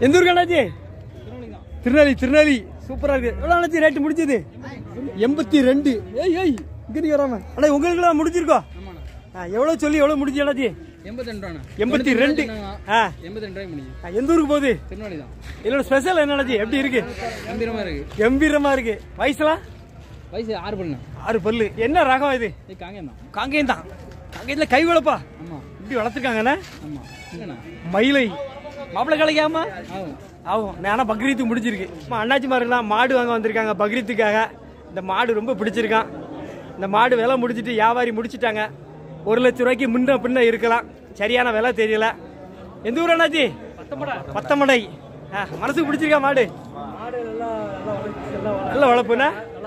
எந்த ஊருக்கு அண்ணாச்சி திருநெல்வேலி திருநெல்வேலி சூப்பரா இருக்கு எவ்வளவு அண்ணாச்சி ரேட்டு முடிஞ்சது எண்பத்தி ரெண்டு ஏய் ஏய் இங்க நீ வராம அண்ணா உங்களுக்கு முடிஞ்சிருக்கோம் ஆ, எவ்வளவு சொல்லி எவ்வளவு முடிஞ்சு அண்ணாச்சி எண்பத்தி ரெண்டு எண்பத்தி ரெண்டு ஆ எண்பத்தி ரெண்டு ரூபாய் முடியுது ஆ, எந்த ஊருக்கு போகுது திருநெல்வேலி தான் இதோட ஸ்பெஷல் என்ன அண்ணாச்சி எப்படி இருக்கு கம்பீரமா இருக்கு கம்பீரமா இருக்கு வயசுலாம் வயசு ஆறு பண்ணு ஆறு பல்லு என்ன ரகம் இது ஏய் காங்கேயம் தான் காங்கேயம் தான் காங்கேயத்துல கை வளப்பா ஆமா இப்படி வளர்த்துருக்காங்கண்ணே ஆமா இல்லைண்ணா மயிலை மாப்பிள்ளை கிடைக்காம ஆகும் ஆகும் ஆனா பக்ரீத்து முடிஞ்சிருக்கு அம்மா, அண்ணாச்சி மாரெல்லாம் மாடு வாங்க வந்திருக்காங்க பக்ரீத்துக்காக இந்த மாடு ரொம்ப பிடிச்சிருக்கான் இந்த மாடு விலை முடிச்சிட்டு வியாபாரி முடிச்சிட்டாங்க ஒரு லட்ச ரூபாய்க்கு முன்ன பின்ன இருக்கலாம் சரியான விலை தெரியல எந்த ஊர் அண்ணாச்சி பத்தமடை ஆ, மனசுக்கு பிடிச்சிருக்கா மாடு நல்ல வளர்ப்புண்ணா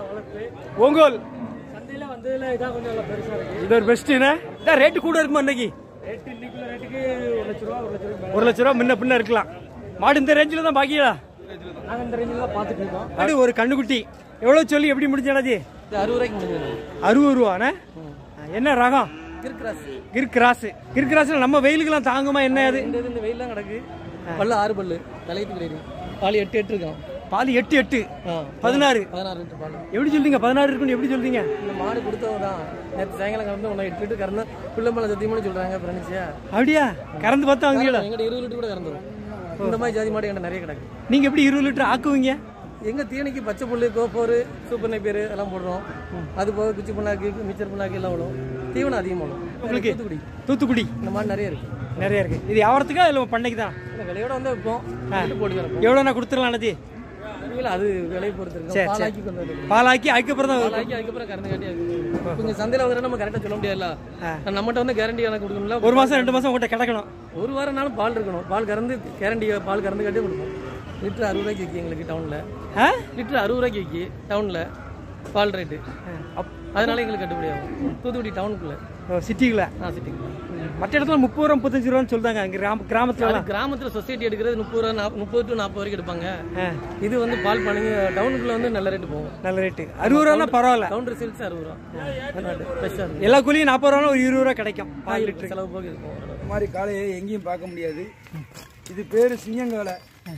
ஒங்கோல் சந்தையில வந்ததுல இதான் கொஞ்சம் நல்லா பெருசா இருக்கு இது ஒரு பெஸ்ட்டுண்ணே இதான் ரேட்டு கூட இருக்குமா இன்னைக்கு ரேட்டு இன்னைக்குள்ள ரேட்டுக்கு ஒரு லட்ச ரூபா ஒரு லட்ச ரூபாய் ஒரு லட்ச ரூபா முன்ன பின்ன இருக்கலாம் மாடு இந்த ரேஞ்சில் தான் பாக்கியா நாங்க இந்த ரேஞ்சில் தான் பார்த்துட்டு இருக்கோம் மாடு ஒரு கண்ணுக்குட்டி எவ்வளவு சொல்லி எப்படி முடிஞ்சாடாஜி இது அறுபது ரூபாய்க்கு முடிஞ்சது அறுபது ரூபாண்ணே என்ன ரகம் கிறுக்கிராஸ் கிர் கிராஸ் கிர் கிராஸ்ல நம்ம வெயிலுக்குலாம் தாங்குமா என்ன அது இந்த இது இந்த வெயிலாம் கிடக்கு பல்லு ஆறு பல்லு தலையத்து கிடையாது பால் எட்டு எட்டு இருக்கான் பால் எட்டு எட்டு ஆ பதினாறு பதினாறு லிட்டர் பால் எப்படி சொல்றீங்க பதினாறு இருக்குன்னு எப்படி சொல்றீங்க இந்த மாடு கொடுத்தவங்க தான் நேற்று சாயங்காலம் கறந்து உன்னை எட்டு லிட்டர் கறந்து பிள்ளைமலை சத்தியமான சொல்றாங்க பிரணிச்சியா அப்படியா கறந்து பார்த்தா வாங்கல எங்கிட்ட இருபது லிட்டர் கூட கறந்துடும் இந்த மாதிரி ஜாதி மாடு என்கிட்ட நிறைய கிடக்கு நீங்க எப்படி இருபது லிட்டர் ஆக்குவீங்க எங்க தீனிக்கு பச்சை புல்லு கோப்போர் சூப்பர் நெப்பேர் எல்லாம் போடுறோம் அது போக குச்சி புண்ணாக்கு மிச்சர் புண்ணாக்கு எல்லாம் விடும் தீவனம் அதிகமாக விடும் உங்களுக்கு? தூத்துக்குடி தூத்துக்குடி இந்த மாதிரி நிறைய இருக்கு நிறைய இருக்கு இது வியாபாரத்துக்கா இல்லை பண்ணைக்கு தான் இந்த விலையோட வந்து வைப்போம் விட்டு போட்டு கிடப்போம் எவ்வளோ நான் கொடுத்துடலாம் அண்ணாச்சி இல்லை அது விலையை பொறுத்து சரி, இருக்கு பாலாக்கி கொண்டு வந்து பாலாக்கி அதுக்கப்புறம் தான் பாலாக்கி அதுக்கப்புறம் கறந்து காட்டி இப்போ இங்கே சந்தையில் வந்து நம்ம கரெக்டாக சொல்ல முடியாதுல்ல நான் நம்மகிட்ட வந்து கேரண்டி எனக்கு கொடுக்கணும்ல ஒரு மாசம் ரெண்டு மாசம் உங்கள்கிட்ட கிடக்கணும் ஒரு வாரம்னாலும் பால் இருக்கணும் பால் கறந்து கேரண்டி பால் கறந்து காட்டி கொடுப்போம் லிட்டர் அறுபது ரூபாய்க்கு விற்கி எங்களுக்கு டவுனில் ஆ லிட்டர் அறுபது ரூபாய்க்கு விற்கி டவுனில் பால் ரேட்டு அதனால எங்களுக்கு கட்டுப்படி ஆகும் தூத்துக்குடி டவுனுக்குள்ள சிட்டிக்குள்ள ஆ சிட்டிக்குள்ள மற்ற இடத்துல முப்பது ரூபா முப்பத்தஞ்சு ரூபான்னு சொல்றாங்க அங்க கிராம கிராமத்துல அது கிராமத்தில் சொசைட்டி எடுக்கிறது முப்பது ரூபா நாப்~ முப்பது டு நாற்பது வரைக்கும் எடுப்பாங்க ஆ, இது வந்து பால் பண்ணுங்க டவுனுக்குள்ள வந்து நல்ல ரேட்டு போகும் நல்ல ரேட்டு அறுபது ரூபானா பரவாயில்ல கவுண்டர் சேல்ஸ் அறுபது ரூபா ஃப்ரெஷ்ஷாக இருக்கும் எல்லா கூலியும் நாற்பது ரூபா ஒரு இருபது ரூபா கிடைக்கும் பால் லிட்டரு செலவு போக இருக்கும் இந்த மாதிரி காளையை எங்கேயும் பார்க்க முடியாது இது பேர் சிங்கங்காலை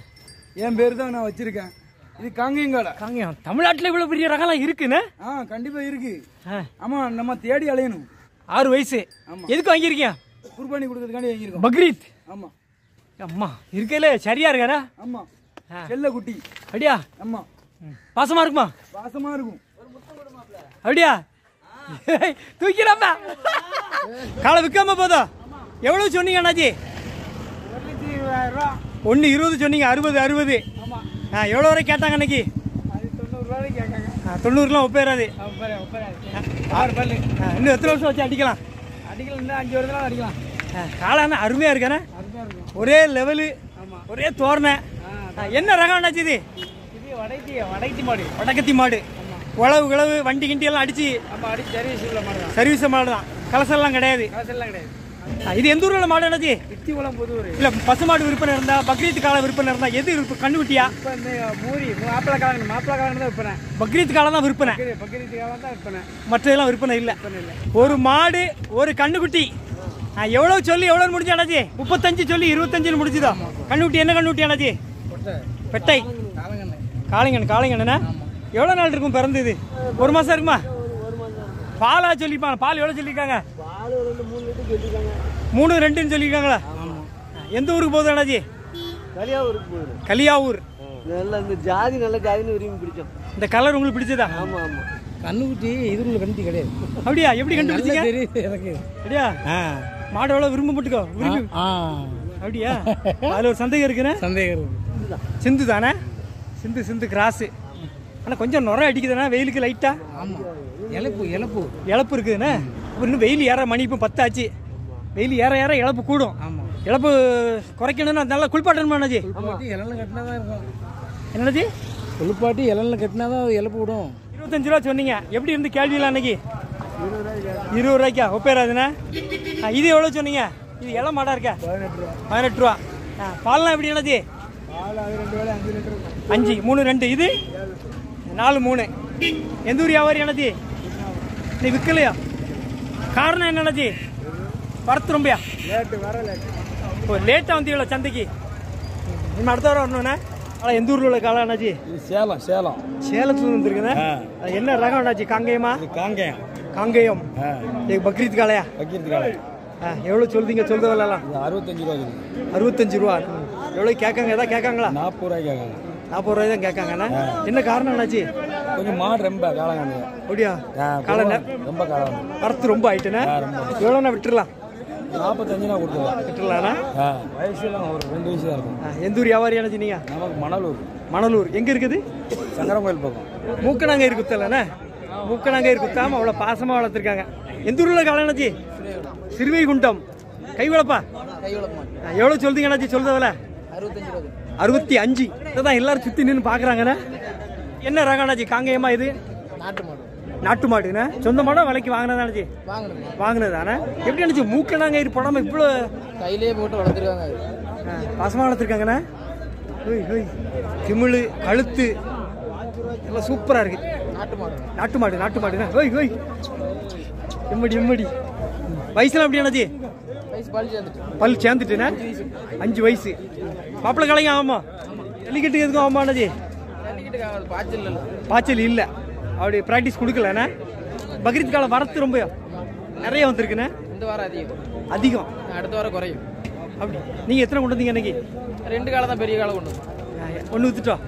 என் பேர் தான் நான் வச்சிருக்கேன் இது காங்கேயங்காலை காங்கயம் தமிழ்நாட்டுல இவ்வளவு பெரிய ரகம்லாம் இருக்குன்னு ஆ கண்டிப்பா இருக்கு ஆ, ஆமா நம்ம தேடி அலையணும் ஆறு வயசு எதுக்கு வாங்கியிருக்கீங்க குர்பானி கொடுக்கறதுக்காண்டி வாங்கியிருக்கோம் பக்ரீத் ஆமா அம்மா இருக்கல சரியா இருக்காரா ஆமா ஆ. செல்ல குட்டி அப்படியா ஆமா பாசமா இருக்குமா வாசமா இருக்கும் அப்படியா தூக்கிறாப்பா காலை விற்காம போதா எவ்வளவு சொன்னீங்க அண்ணாச்சி ஒன்று இருபது சொன்னீங்க அறுபது அறுபது ஆ எவ்வளோ வரை கேட்டாங்க அன்னைக்கு ஆ, தொண்ணூறுலாம் ஒப்பேறாது ஆறு பல்லு ஆ, இன்னும் எத்தனை வருஷம் வச்சு அடிக்கலாம் அடிக்கலாம் இன்னும் அஞ்சு வருஷம் அடிக்கலாம் காளான அருமையா இருக்கானே ஒரே லெவலு ஒரே தோரணை ஆ, என்ன ரகம் அண்ணாச்சி இது இது வடைக்கு வடைக்கு மாடு வடக்கத்தி மாடு உழவு கிழவு வண்டி கிண்டி எல்லாம் அடிச்சு நம்ம அடி சர்வீஸ் உள்ள மாடு தான் சர்வீஸ் மாடு தான் கலசெல்லாம் கிடையாது காசெல்லாம் கிடையாது ஆ, இது எந்த ஊர்ல மாடு அண்ணாச்சி வித்தி குளம் புதூர் இல்ல பசுமாடு விற்பனை இருந்தா பக்ரீத் கால விற்பனை இருந்தா எது விற்ப- கண்ணுக்குட்டியா இப்போ இந்த மூரி மாப்பிள்ளை காலங்க மாப்பிள்ளை காலங்க தான் விற்பனை பக்ரீத் காலம் தான் விற்பனை பக்கத்து காலம் தான் விற்பனை மற்றதெல்லாம் விற்பனை இல்ல ஒரு மாடு ஒரு கண்ணுக்குட்டி ஆ, எவ்வளவு சொல்லி எவ்வளவு முடிஞ்சு அண்ணாச்சி முப்பத்தஞ்சு சொல்லி இருபத்தஞ்சுன்னு முடிஞ்சுதா கண்ணுக்குட்டி என்ன கண்ணுக்குட்டி அண்ணாச்சி பெட்டை காலங்கண்ணே காளைங்கண்ணு காளைங்கண்ணா எவ்வளவு நாள் இருக்கும் பிறந்து இது ஒரு மாசம் இருக்குமா பாலா சொல்லிப்பாங்க பால் எவ்வளவு சொல்லியிருக்காங்க மூணு ரெண்டுன்னு சொல்லியிருக்காங்களா எந்த ஊருக்கு போகுது அண்ணாச்சி கலியாவூருக்கு போகுது கலியாவூர் நல்ல இந்த ஜாதி நல்ல ஜாதின்னு விரும்பி பிடிச்சோம் இந்த கலர் உங்களுக்கு பிடிச்சதா ஆமா ஆமா கண்ணுக்குட்டி இதுக்குள்ள கண்ணுட்டி கிடையாது அப்படியா எப்படி கண்டுபிடிச்சீங்க தெரியுது எனக்கு அப்படியா மாடு எவ்வளவு விரும்ப மாட்டுக்கோ விரும்பி ஆ அப்படியா அதுல ஒரு சந்தேகம் இருக்குண்ணே சந்தேகம் இருக்கு சிந்து தானே சிந்து சிந்து கிராஸ் ஆனா கொஞ்சம் நுர அடிக்குதுண்ணா வெயிலுக்கு லைட்டா ஆமா இழப்பு இழப்பு இழப்பு இருக்குதுண்ணே அப்புறம் இன்னும் வெயில் ஏற மணி இப்போ பத்தாச்சு வெயில் ஏற ஏற இழப்பு கூடும் ஆமா இழப்பு குறைக்கணும்னா நல்லா குளிப்பாட்டணுமா அண்ணாச்சி குளிப்பாட்டி இளநில கட்டினா தான் இருக்கும் என்னது குளிப்பாட்டி இளநில கட்டினா தான் இழப்பு விடும் இருபத்தஞ்சு ரூபா சொன்னீங்க எப்படி இருந்து கேள்வியில் அன்னைக்கு இருபது ரூபாய்க்கா ஒப்பேராதுண்ணே ஆ, இது எவ்வளோ சொன்னீங்க இது இள மாடா இருக்கா பதினெட்டு ரூபா பதினெட்டு ரூபா ஆ, பால்லாம் எப்படி என்னது பால் அது ரெண்டு வேலை அஞ்சு லிட்டர் இருக்கும் அஞ்சு மூணு ரெண்டு இது நாலு மூணு எந்த ஊர் வியாபாரி என்னது நீ விற்கலையா காரணம் என்னது வரத்து ரொம்பயா லேட்டு வர லேட்டு ஓ லேட்டாக வந்தீங்களா சந்தைக்கு இனிமே அடுத்த வாரம் வரணுண்ணே ஆனால் எந்த ஊரில் உள்ள காலம் அண்ணாச்சி இது சேலம் சேலம் சேலத்துல வந்துருக்குண்ணே அது என்ன ரகம் அண்ணாச்சி காங்கேயமா இது காங்கேயம் காங்கேயம் இது பக்ரீத் காளையா வைக்கிறது காலை ஆ, எவ்வளோ சொல்றீங்க சொல்றது வரலாம் இது அறுபத்தஞ்சு ரூபா இருக்குது அறுபத்தஞ்சு ரூபா எவ்வளோ கேட்காங்க ஏதாவது கேட்காங்களா நாற்பது ரூபாய்க்கு கேட்காங்க நாற்பது ரூபாய் தான் கேட்காங்கண்ணா என்ன காரணம் என்னாச்சு கொஞ்சம் மாடு ரொம்ப காலங்காண்டு அப்படியா காலை நே- ரொம்ப காலம் வரத்து ரொம்ப ஆயிட்டுண்ணே எவ்வளோண்ணா விட்டுறலாம் நாற்பத்தஞ்சு நான் கொடுத்துருவேன் விட்டுறலாண்ணா ஆ வயசுலாம் ஒரு ரெண்டு வயசு தான் இருக்கும் ஆ, எந்த ஊர் வியாபாரி அண்ணாச்சி நீங்க நமக்கு மணலூர் மணலூர் எங்க இருக்குது சங்கரன் கோயில் பக்கம் மூக்கநாங்கயிறு குத்தலண்ணே மூக்கநாங்கயிறு குத்தாம அவ்வளோ பாசமா வளர்த்துருக்காங்க எந்த ஊர்ல காலண்ணாச்சி சிறுவைகுண்டம் கை வளப்பா ஆ, எவ்வளோ சொல்றீங்க அண்ணாச்சி சொல்றதுல அறுபத்தஞ்சு ரூபா அறுபத்தி அஞ்சு இதான் எல்லாரும் சுத்தி நின்று பாக்குறாங்கண்ணே என்ன ரகம் அண்ணாச்சி காங்கேயமா இது நாட்டு மாடு நாட்டு மாடுண்ணே சொந்த மாடா விலைக்கு வாங்கினதானச்சி வாங்கணும் வாங்கினதானே எப்படி நினைச்சு மூக்கநாங்கயிறு போடாம இவ்வளோ கையிலேயே போட்டு வளர்த்துருக்காங்க ஆ, பாசமா வளர்த்துருக்காங்கண்ணே ஹோய் ஹோய் திமிழு கழுத்து எல்லாம் சூப்பரா இருக்கு நாட்டு மாடு நாட்டு மாடு நாட்டு மாடுண்ணே ஹோய் ஹோய் எம்மடி எம்மடி வயசுலாம் எப்படி அண்ணாச்சி வயசு பால் சேர்ந்துட்டு பல் சேர்ந்துட்டுண்ணே அஞ்சு வயசு மாப்பிள்ளை கலைங்க ஆமா ஜல்லிக்கட்டு எதுக்கும் ஆமா அண்ணாச்சி ஜல்லிக்கிட்டு அது பாய்ச்சல் இல்லை பாய்ச்சல் இல்லை அப்படி ப்ராக்டிஸ் கொடுக்கலண்ணே பக்ரீத் காலம் வரத்து ரொம்ப நிறைய வந்திருக்குண்ணே இந்த வாரம் அதிகம் அதிகம் அடுத்த வாரம் குறையும் அப்படி நீங்கள் எத்தனை கொண்டு வந்தீங்க அன்னைக்கு ரெண்டு காலம் தான் பெரிய காலம் கொண்டு வந்தோம். ஒன்று வித்துட்டோம்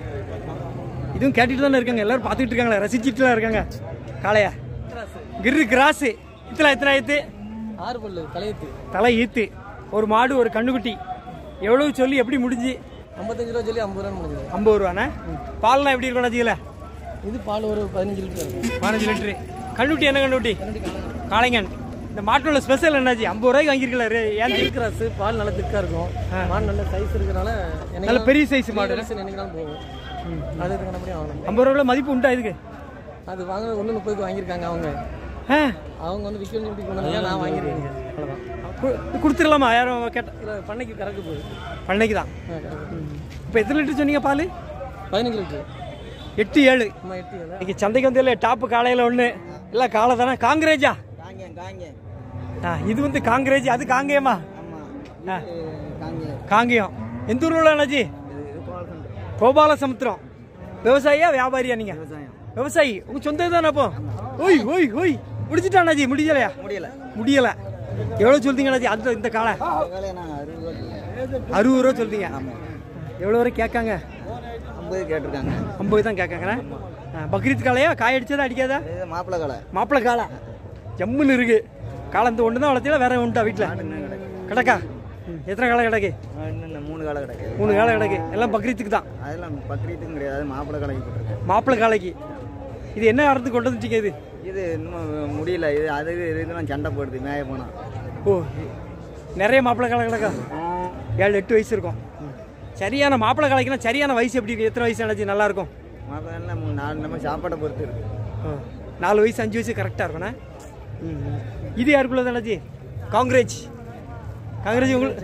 இதுவும் கேட்டுட்டு தானே இருக்காங்க எல்லாரும் பார்த்துக்கிட்டு இருக்காங்களே ரசிச்சுட்டுலாம் இருக்காங்க காளையா கிரு கிராஸு இத்தனை எத்தனை ஆயிரத்து ஆறு பல்லு தலையத்து தலை ஈத்து ஒரு மாடு ஒரு கண்ணுக்குட்டி எவ்வளவு சொல்லி எப்படி முடிஞ்சு ஐம்பத்தஞ்சு ரூபா சொல்லி ஐம்பது ரூபா முடிஞ்சது ஐம்பது ரூபாண்ணே பால்லாம் எப்படி இருக்கும் அண்ணாச்சியில் இது பால் ஒரு பதினஞ்சு லிட்டர் இருக்கும் பதினஞ்சு லிட்டரு கண்ணுட்டி என்ன கண்ணுட்டி காளைங்கன் இந்த மாட்டோட ஸ்பெஷல் என்னாச்சு ஐம்பது ரூபாய்க்கு வாங்கியிருக்கல ஏன் மில்க் கிராஸ் பால் நல்லா திக்கா இருக்கும் மாடு நல்ல சைஸ் இருக்கனால நல்ல பெரிய சைஸ் மாடு என்னைக்கு போகும் அது இதுக்கானபடி வாங்கணும் ஐம்பது ரூபாய் மதிப்பு உண்டா இதுக்கு அது வாங்க ஒன்று முப்பதுக்கு வாங்கியிருக்காங்க அவங்க ஆ அவங்க வந்து விற்க சொல்லி கொண்டு வந்தாங்க நான் வாங்கியிருக்கேன் அவ்வளோதான் கு- கொடுத்துடலாமா யாரும் கேட்ட இதில் பண்ணைக்கு கறக்கு போகுது பண்ணைக்கு தான் ஆ, கறக்கு. இப்போ எத்தனை லிட்டர் சொன்னீங்க பால் பதினஞ்சு லிட்டர் எட்டு ஏழு அம்மா எட்டு ஏழு இன்னைக்கு சந்தைக்கு வந்து டாப்பு காலையில் ஒன்று இல்லை காலை தானே காங்கிரேஜா காங்கேயம் காங்கேயம் ஆ இது வந்து காங்கிரேஜ் அது காங்கேயமா ஆமாம் ஆ காங்கேயம் காங்கேயம் எந்த ஊரில் உள்ள அண்ணாச்சி இது இது கோலசம் கோபாலசமுத்திரம் விவசாயியா வியாபாரியா நீங்க விவசாயம் விவசாயி உங்க சொந்த தானே அப்போ ஓய் ஓய் ஓய் முடிச்சிட்டா அண்ணாச்சி முடியலையா முடியல முடியல எவ்வளவு சொல்றீங்க அண்ணாச்சி அந்த இந்த காலை வேலையை நான் அறுபது ரூபா அறுபது ரூபா சொல்றீங்க எவ்வளவு வரை கேட்காங்க ஐம்பது கேட்டிருக்காங்க ஐம்பது தான் கேட்காங்கண்ணா ஆ, பக்ரீத் காலையா காய் அடிச்சதா அடிக்காதா இது மாப்பிள்ளை கடை மாப்பிள்ளை காளை ஜம்முன்னு இருக்கு காலை இந்த ஒன்று தான் வளர்த்தியா வேற உண்டா வீட்டில் கிடக்கா ம், எத்தனை காலை கிடக்கு இன்னும் மூணு கடை கிடையாது மூணு காலை கிடக்கு எல்லாம் பக்ரீத்துக்கு தான் அதெல்லாம் பக்ரீத்துக்கும் கிடையாது மாப்பிள்ளை கடைக்கு போட்டிருக்கேன் மாப்பிள்ளை காலைக்கு இது என்ன அறுத்து கொண்டு வந்துட்டீங்க இது இது இன்னும் முடியல இது அது இதெல்லாம் சண்டை போடுது மேய போனா ஓ நிறைய மாப்பிள்ளை காலை கிடக்கா ஏழு எட்டு வயசு இருக்கும் சரியான மாப்பிள்ளை காலைக்குனா சரியான வயசு எப்படி இருக்கு எத்தனை வயசு நினச்சி நல்லா இருக்கும் மாப்பிள்ளை எல்லாம் மூணு நாலு நம்ம சாப்பாட்டை பொறுத்து இருக்கு ஆ, நாலு வயசு அஞ்சு வயசு கரெக்டாக இருக்குண்ணே ம், ம். இது யாருக்குள்ள தானே காங்கிரேஜ் காங்கிரேஜ் உங்களுக்கு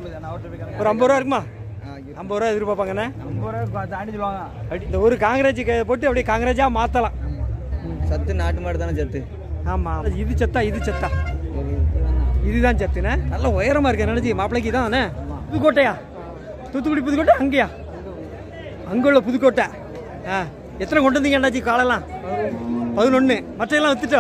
ஒரு ஐம்பது ரூபா இருக்குமா ஐம்பது ரூபா எதிர்பார்ப்பாங்கண்ணே ஐம்பது ரூபா தாண்டி சொல்லுவாங்க அப்படி இந்த ஒரு காங்கிரேஜ் போட்டு அப்படியே காங்கிரேஜாக மாற்றலாம் சத்து நாட்டு மாடு தானே சத்து ஆமாம் இது சத்தா இது சத்தா இதுதான் சத்துண்ணே நல்ல உயரமாக இருக்கு நினச்சி மாப்பிள்ளைக்கு தானே புதுக்கோட்டையா தூத்துக்குடி புதுக்கோட்டை அங்கேயா அங்கே உள்ள புதுக்கோட்டை ஆ எத்தனை கொண்டு வந்தீங்க அண்ணாச்சி காலெல்லாம் பதினொன்று மற்றையெல்லாம் வித்துட்டா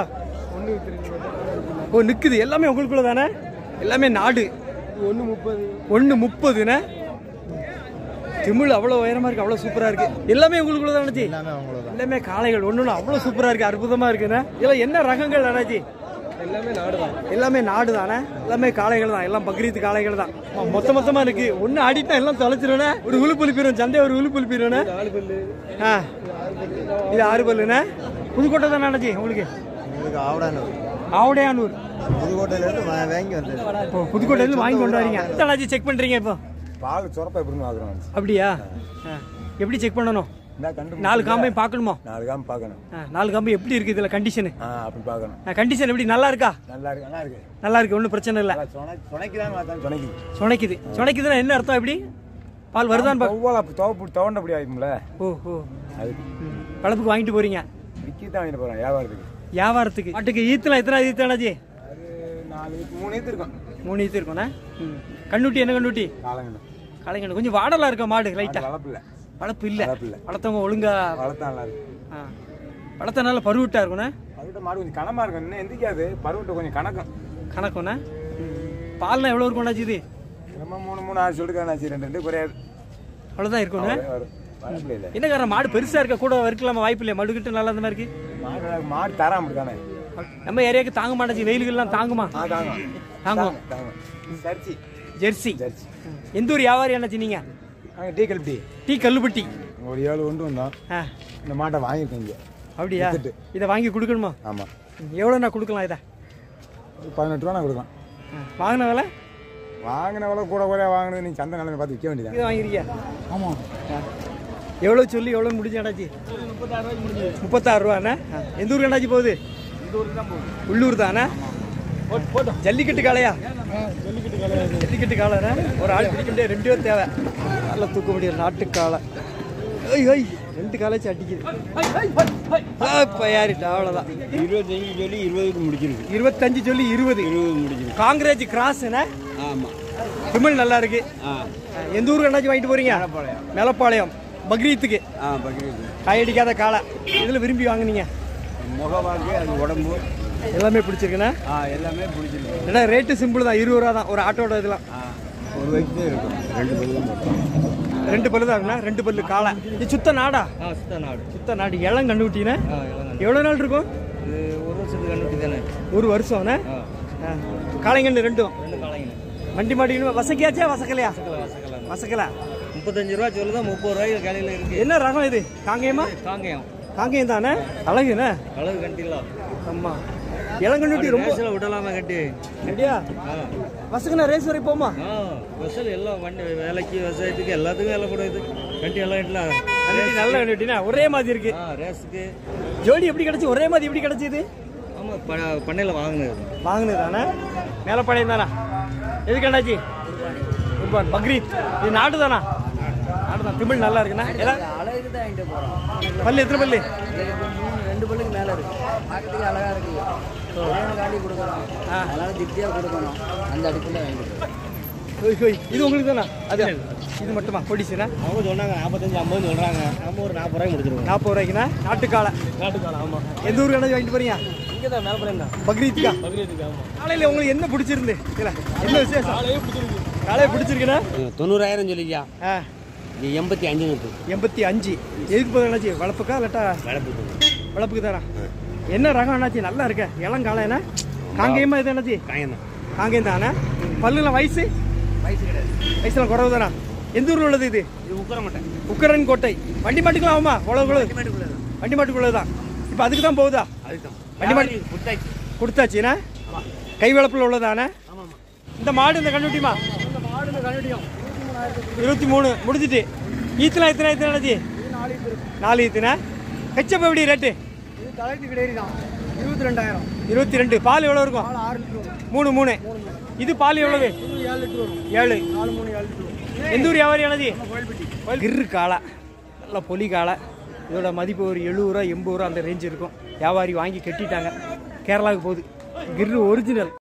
ஓ நிற்குது எல்லாமே உங்களுக்குள்ள தானே எல்லாமே நாடு ஒன்று முப்பது ஒன்று முப்பதுண்ணே திமிழ் அவ்வளோ உயரமாக இருக்கு அவ்வளோ சூப்பராக இருக்கு எல்லாமே உங்களுக்குள்ள தான் அண்ணாச்சி எல்லாமே காளைகள் ஒன்று அவ்வளோ சூப்பராக இருக்கு அற்புதமாக இருக்குண்ணே இதெல்லாம் என்ன ரகங்கள் அண்ணாச்சி எல்லாமே நாடு தான் எல்லாமே நாடு தானே எல்லாமே காளைகள் தான் எல்லாம் பக்ரீத் காளைகள் தான் ஆமா, மொத்த மொத்தமா இருக்கு ஒண்ணு ஆடிட்டா எல்லாம் தொலைச்சிருவேனே ஒரு உழுப்பு எழுப்பிடும் சண்டை ஒரு உழுப்பு எழுப்பிடுவேனே நாலு பல்லு ஆ இது ஆறு பல்லுண்ணே புதுக்கோட்டை தான் நினைச்சி உங்களுக்கு உங்களுக்கு ஆவடானூர் ஆவுடையானூர் புதுக்கோட்டையிலேருந்து வாங்கி வந்தது இப்போ புதுக்கோட்டையில வாங்கி கொண்டு வரீங்க எத்தனாச்சு செக் பண்றீங்க இப்போ பால் சுரப்பா எப்படி ஆகுறோம் அப்படியா ஆ. எப்படி செக் பண்ணணும் இந்த கண்டு நாலு காம்பையும் பார்க்கணுமா நாலு காம பார்க்கணும் ஆ, நாலு காம்பு எப்படி இருக்கு இதுல கண்டிஷனு ஆ அப்படி பார்க்கணும் கண்டிஷன் எப்படி நல்லா இருக்கா நல்லா இருக்கு நல்லா இருக்கு நல்லா இருக்கு ஒன்றும் பிரச்சனை இல்லை நல்லா துணை துணைக்கு தான் பார்த்தா துணைக்கு சுனைக்குது சுனைக்குதுன்னா என்ன அர்த்தம் எப்படி பால் வருதான்னு பாக்க ஒவ்வொரு துவப்பு துவண்ட அப்படி ஆகும்ல ஓ ஓ அது ம். பழப்புக்கு வாங்கிட்டு போறீங்க விக்கி தான் வாங்கிட்டு போகிறேன் வியாபாரத்துக்கு வியாபாரத்துக்கு மாட்டுக்கு ஈத்துல எத்தனை ஈத்தனாச்சு அது நாலு மூணு ஏத்து இருக்கும் மூணு ஈத்து இருக்கும்ண்ணே ம். கண்ணுட்டி என்ன கண்ணுட்டி காலங்கண்ணு காளைங்கண்ணு கொஞ்சம் வாடலா இருக்க மாடு லைட்டா வளர்ப்பில்ல வளர்ப்பு இல்ல வளர்ப்பில்ல. வளர்த்தவங்க ஒழுங்கா வளர்த்தா நல்லா இருக்கு ஆ. வளர்த்தனால பருவிட்டா இருக்குண்ணே பருவட்ட மாடு கொஞ்சம் கனமா இருக்கும் இன்னும் எந்திக்காது பருவட்ட கொஞ்சம் கணக்கும் கணக்குண்ணே பால்லாம் எவ்வளோ இருக்கும் அண்ணாச்சி இது நம்ம மூணு மூணு ஆறு சொல்லிருக்காச்சு ரெண்டு ரெண்டு குறையாது அவ்வளோதான் இருக்குண்ணே வரும் வளர்ப்பில்ல இல்லை என்ன காரணம் மாடு பெருசா இருக்க கூட இருக்கலாமா வாய்ப்பு இல்லையா மடுக்கிட்டு நல்லா அந்த மாதிரி இருக்கு மாடு மாடு தராம இருக்கானே நம்ம ஏரியாவுக்கு தாங்க மாட்டாச்சு வெயிலுகள்லாம் தாங்குமா ஆ தாங்க தாங்கும் தாங்க சரிச்சி ஜெர்சி சரிச்சி எந்த ஊர் வியாபாரி அண்ணாச்சி நீங்க நாங்கள் டீ கல்பி டீ கல்லுப்பட்டி ஒரு ஏழு கொண்டு வந்தோம் ஆ இந்த மாட்டை வாங்கியிருக்கோம் இங்கே அப்படியா வித்துட்டு. இதை வாங்கி கொடுக்கணுமா ஆமாம் எவ்வளோண்ணா கொடுக்கலாம் இதை பதினெட்டு ரூபா நான் கொடுக்கலாம் ஆ, வாங்கின விலை வாங்கின விலை கூட குறையா வாங்கினது நீ சந்தை நிலைமை பார்த்து விற்க வேண்டியதான் இதை வாங்கிருக்கியா ஆமாம் எவ்வளோ சொல்லி எவ்வளோ முடிஞ்சு அண்ணாச்சி முப்பத்தாறு ரூபாண்ணே ஆ, எந்த ஊருக்கு அண்ணாச்சி போகுது உள்ளூர் தானே ஜல்லிக்கட்டு காளையா ஜல்லிக்கட்டு காளைண்ணே ஒரு ஆள் பிடிக்க முடியாது ரெண்டு பேர் தேவை நல்லா தூக்க முடியாது நாட்டு காளை ஐய் ஐய் ரெண்டு காலேஜ் அடிக்குது இப்போ யாரிட்டா அவ்வளோதான் இருபத்தஞ்சு சொல்லி இருபதுக்கு முடிச்சிருக்கு இருபத்தஞ்சு சொல்லி இருபது இருபது முடிச்சிருக்கு காங்கிரேஜ் கிராஸ்ண்ணே ஆமாம் விமல் நல்லா இருக்கு ஆ எந்த ஊருக்கு அண்ணாச்சி வாங்கிட்டு போறீங்க மேலப்பாளையம் பக்ரீத்துக்கு ஆ பக்ரீத் காயடிக்காத காளை இதில் விரும்பி வாங்குனீங்க முகவாக்கு அது உடம்பு எல்லாமே பிடிச்சிருக்குண்ணே ஆ எல்லாமே பிடிச்சிருக்கு ஏன்னா ரேட்டு சிம்பிள் தான் இருபது ரூபா தான் ஒரு ஆட்டோட இதெல்லாம் ஆ ஒரு வயசு தான் இருக்கும் ரெண்டு பல்லு தான் போட்டோம் ரெண்டு பல்லு தான் இருக்குண்ணா ரெண்டு பல்லு காளை இது சுத்த நாடா ஆ சுத்த நாடு சுத்த நாடு இளம் கண்டுபிட்டீங்கன்னா ஆ இளங்கன்று எவ்வளோ நாள் இருக்கும் இது ஒரு வருஷத்துக்கு கண்டுபிடி தானே ஒரு வருஷம்ண்ணே ஆ ஆ. காளைங்கன்று ரெண்டும் ரெண்டு காலைங்க வண்டி மாட்டிக்கணும் வசக்கியாச்சா வசக்கலையா வசக்கலாம் வசக்கல முப்பத்தஞ்சு ரூபா சொல்லுதான் முப்பது ரூபாய்க்கு கடையில் இருக்கு என்ன ரகம் இது காங்கேயமா காங்கயம் காங்கேயம் தானே அழகுண்ணே அளவு கட்டிடலாம் ஆமா இளங்கண்ணுட்டி ரொம்ப ரேஸில் விடலாமா கட்டி ரெடியா ஆ வசக்கண்ணா ரேஸ் வரை போமா ஆ ஸ்பெஷல் எல்லாம் வண்டி வேலைக்கு விவசாயத்துக்கு எல்லாத்துக்கும் வேலை கொடுக்குது கட்டி எல்லாம் கட்டலாம் கண்ணுட்டி நல்ல கண்ணுட்டினா ஒரே மாதிரி இருக்கு ஆ ரேஸுக்கு ஜோடி எப்படி கிடைச்சு ஒரே மாதிரி எப்படி கிடைச்சது ஆமாம் ப பண்ணையில் வாங்கினது வாங்கினது தானே மேலப்பாளையம் தானா எதுக்கு அண்ணாச்சி குர்பான் பக்ரீத் இது நாட்டு தானா நாட்டு தான் தமிழ் நல்லா இருக்குண்ணா எல்லாம் அழகுக்கு தான் வாங்கிட்டு போகிறோம் பல்லு எத்தனை பல்லு மூணு ரெண்டு பல்லுக்கு மேலே இருக்கு பார்க்கறதுக்கு அழகாக இருக்கு காண்டி கொடுக்குறோம் அதனால திருப்தியாக கொடுக்கணும் அந்த அடிப்பில் வாங்கிட்டு ஹோய், ஹோய். இது உங்களுக்கு தானா அது இது மட்டுமா கொடிசுனா அவங்க சொன்னாங்க நாற்பத்தஞ்சு ஐம்பது சொல்கிறாங்க நம்ம ஒரு நாற்பது ரூபாய்க்கு முடிச்சிருவோம் நாற்பது ரூபாய்க்குண்ணா நாட்டுக்காலை நாட்டுக்காலம் ஆமாம் எந்த ஊருக்கு அண்ணாச்சி வாங்கிட்டு போறீங்க இங்கே தான் மேலே தான் பக்ரீத்துக்கா பக்ரீத்துக்கு ஆமாம் காலையில் உங்களுக்கு என்ன பிடிச்சிருந்து இல்ல என்ன விசேஷம் காலையே பிடிச்சிருக்கு காலையை பிடிச்சிருக்குண்ணா தொண்ணூறாயிரம் சொல்லிக்கா ஆ இது எண்பத்தி அஞ்சு நூற்று எண்பத்தி அஞ்சு எதுக்கு போதும் அண்ணாச்சி வளர்ப்புக்கா இல்லாட்டா வளர்ப்பு வளர்ப்புக்கு தானா என்ன ரகம் அண்ணாச்சி நல்லா இருக்க இளங்காலம் என்ன காங்கேயமா இது அண்ணாச்சி காயம் தான் காங்கேயம் தானே பல்லுலாம் வயசு வயசு கிடையாது வயசுலாம் குறவு தானா எந்த ஊரில் உள்ளது இது இது உட்கார மாட்டேன் உக்கரன் கோட்டை வண்டி மாட்டுக்கலாம் ஆமா உழவு உழவு மேட்டுக்குள்ளே தான் வண்டி மாட்டுக்குள்ளது தான் இப்போ அதுக்கு தான் போகுதா அதுதான் வண்டி மாட்டு கொடுத்தாச்சு கொடுத்தாச்சுண்ணா கை வளப்பில் உள்ளதானே ஆமாம் இந்த மாடு இந்த கண்டுட்டிமா இருபத்தி மூணு முடிஞ்சிட்டு ஈத்தலாம் எத்தனை எத்தனை அண்ணாச்சி நாலு ஈத்துனா ஹெச்சப் எப்படி ரேட்டு இது தலைக்கு கிடையாது தான் இருபத்தி ரெண்டாயிரம் இருபத்தி ரெண்டு பால் எவ்வளோ இருக்கும் ஆறு லிட்டர் மூணு மூணு இது பால் எவ்வளவு ஏழு லிட்டர் வரும் ஏழு நாலு மூணு ஏழு லிட்டர் வரும் எந்த ஊர் வியாபாரி அண்ணாச்சி கிரு காளை நல்ல பொலி காளை இதோட மதிப்பு ஒரு எழுபது ரூபா எண்பது ரூபா அந்த ரேஞ்ச் இருக்கும் வியாபாரி வாங்கி கட்டிட்டாங்க கேரளாவுக்கு போகுது கிரு ஒரிஜினல்